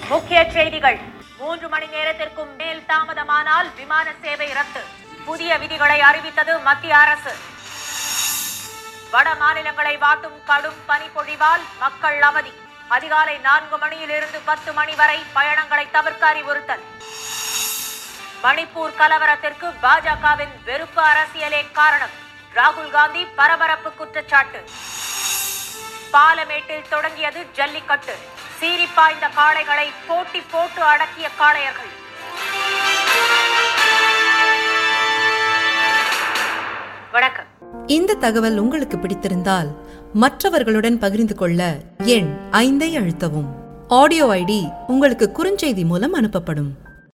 முக்கிய செய்திகள் மூன்று மணி நேரத்திற்கும் மேல் தாமதமானால் விமான சேவை ரத்து புதிய விதிகளை அறிவித்தது மத்திய அரசு வட மாநிலங்களை வாட்டும் கடும் பனிப்பொழிவால் மக்கள் அவதி அதிகாலை நான்கு மணியிலிருந்து பத்து மணி வரை பயணங்களை தவிர்க்க அறிவுறுத்தல் மணிப்பூர் கலவரத்திற்கு பாஜகவின் வெறுப்பு அரசியலே காரணம் ராகுல் காந்தி பரபரப்பு குற்றச்சாட்டு பாலமேட்டில் தொடங்கியது ஜல்லிக்கட்டு சீறிப்பாய்ந்த காளைகளை போட்டி போட்டு அடக்கிய காளையர்கள் வணக்கம் இந்த தகவல் உங்களுக்கு பிடித்திருந்தால் மற்றவர்களுடன் பகிர்ந்து கொள்ள எண் ஐந்தை அழுத்தவும் ஆடியோ ஐடி உங்களுக்கு குறுஞ்செய்தி மூலம் அனுப்பப்படும்